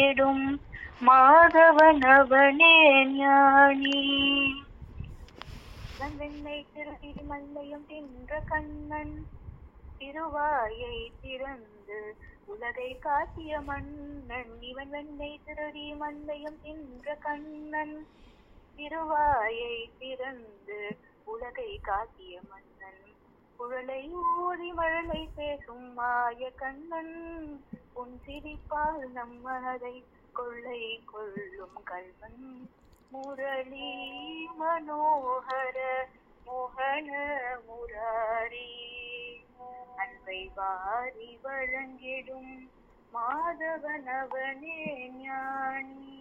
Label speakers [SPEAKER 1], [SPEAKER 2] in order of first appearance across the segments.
[SPEAKER 1] தேடும் மாதவனவனே ஞானி வெண்ணை திருடி மல்லையும் தின்ற கண்ணன் திருவாயை திறந்து உலகை காட்டிய மன்னன் இவன் வெண்ணை திருடி மல்லையும் தின்ற கண்ணன் திருவாயை திறந்து உலகை காட்டிய மன்னன் குழலை ஊதி மழலை பேசும் மாய கண்ணன் உன் சிரிப்பால் நம் மனதை கொள்ளை கொள்ளும் கல்வன் முரளி மனோகர மோகன முராரி அன்பை வாரி வழங்கிடும் மாதவனவனே ஞானி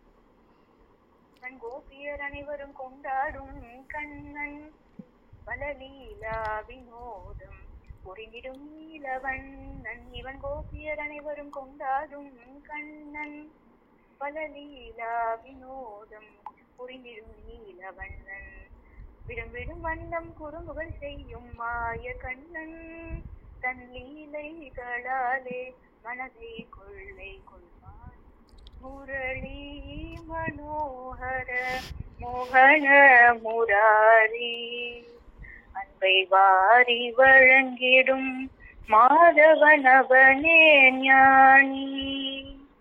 [SPEAKER 1] தன் கோபியர் அனைவரும் கொண்டாடும் கண்ணன் பலலீலா வினோதம் புரிந்திடும் நீலவண்ணன் இவன் கோபியர் அனைவரும் கொண்டாடும் கண்ணன் பலலீலா வினோதம் புரிந்திடும் நீலவண்ணன் விடும் விடும் வண்ணம் குறும்புகள் செய்யும் மாய கண்ணன் தன் லீலைகளாலே மனதை கொள்ளை கொள்வான் முரளி மனோகர மோகன முராரி அன்பை வாரி வழங்கிடும் மாதவனவனே ஞானி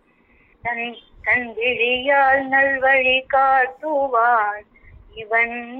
[SPEAKER 1] தன் தன் விழியால் நல்வழி காட்டுவான் இவன்